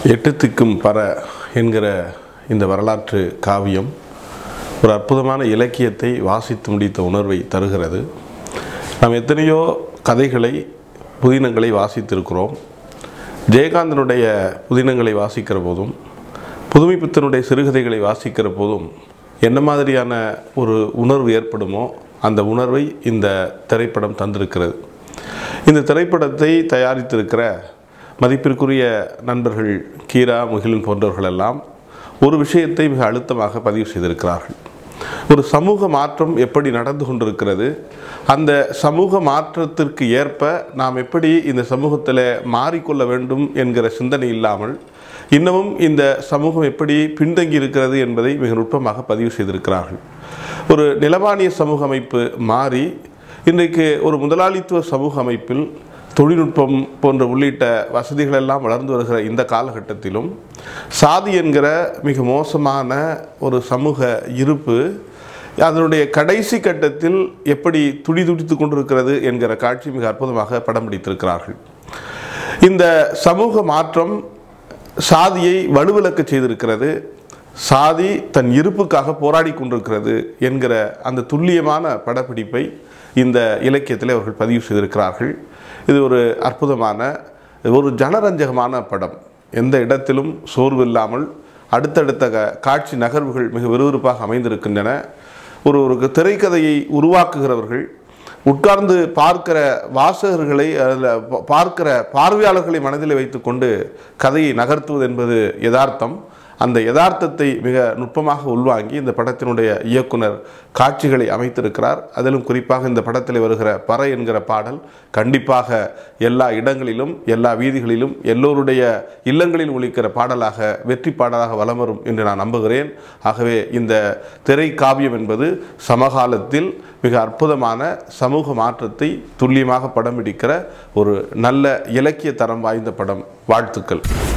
எட்டு திக்கும் பற என்கிற இந்த வரலாற்று காவியம் ஒரு அற்புதமான இலக்கியத்தை வாசித்து முடித்த உணர்வை தருகிறது நாம் எத்தனையோ கதைகளை புதினங்களை வாசித்திருக்கிறோம் ஜெயகாந்தனுடைய புதினங்களை வாசிக்கிற போதும் புதுமைப்பித்தனுடைய சிறுகதைகளை வாசிக்கிற போதும் என்ன மாதிரியான ஒரு உணர்வு ஏற்படுமோ அந்த உணர்வை இந்த திரைப்படம் தந்திருக்கிறது இந்த திரைப்படத்தை தயாரித்திருக்கிற மதிப்பிற்குரிய நண்பர்கள் கீரா முகிலன் போன்றவர்களெல்லாம் ஒரு விஷயத்தை மிக அழுத்தமாக பதிவு செய்திருக்கிறார்கள் ஒரு சமூக மாற்றம் எப்படி நடந்து கொண்டிருக்கிறது அந்த சமூக மாற்றத்திற்கு ஏற்ப நாம் எப்படி இந்த சமூகத்தில் மாறிக்கொள்ள வேண்டும் என்கிற சிந்தனை இல்லாமல் இன்னமும் இந்த சமூகம் எப்படி பின்தங்கி இருக்கிறது என்பதை மிக நுட்பமாக பதிவு செய்திருக்கிறார்கள் ஒரு நிலவானிய சமூக அமைப்பு மாறி இன்றைக்கு ஒரு முதலாளித்துவ சமூக அமைப்பில் தொழில்நுட்பம் போன்ற உள்ளிட்ட வசதிகள் எல்லாம் வளர்ந்து வருகிற இந்த காலகட்டத்திலும் சாதி என்கிற மிக மோசமான ஒரு சமூக இருப்பு அதனுடைய கடைசி கட்டத்தில் எப்படி துடி துடித்து கொண்டிருக்கிறது என்கிற காட்சி மிக அற்புதமாக படம் பிடித்திருக்கிறார்கள் இந்த சமூக மாற்றம் சாதியை வலுவிழக்க செய்திருக்கிறது சாதி தன் இருப்புக்காக போராடி கொண்டிருக்கிறது என்கிற அந்த துல்லியமான படப்பிடிப்பை இந்த இலக்கியத்தில் அவர்கள் பதிவு செய்திருக்கிறார்கள் இது ஒரு அற்புதமான ஒரு ஜனரஞ்சகமான படம் எந்த இடத்திலும் சோர்வு இல்லாமல் அடுத்தடுத்த க- காட்சி நகர்வுகள் மிக விறுவிறுப்பாக அமைந்திருக்கின்றன ஒரு ஒரு திரைக்கதையை உருவாக்குகிறவர்கள் உட்கார்ந்து பார்க்கிற வாசகர்களை அதில் பா- பார்க்கிற பார்வையாளர்களை மனதில் வைத்துக்கொண்டு கதையை நகர்த்துவது என்பது யதார்த்தம் அந்த யதார்த்தத்தை மிக நுட்பமாக உள்வாங்கி இந்த படத்தினுடைய இயக்குனர் காட்சிகளை அமைத்திருக்கிறார் அதிலும் குறிப்பாக இந்த படத்தில் வருகிற பற என்கிற பாடல் கண்டிப்பாக எல்லா இடங்களிலும் எல்லா வீதிகளிலும் எல்லோருடைய இல்லங்களில் ஒலிக்கிற பாடலாக வெற்றி பாடலாக வலம் வரும் என்று நான் நம்புகிறேன் ஆகவே இந்த திரை காவியம் என்பது சமகாலத்தில் மிக அற்புதமான சமூக மாற்றத்தை துல்லியமாக படம் பிடிக்கிற ஒரு நல்ல இலக்கிய தரம் வாய்ந்த படம் வாழ்த்துக்கள்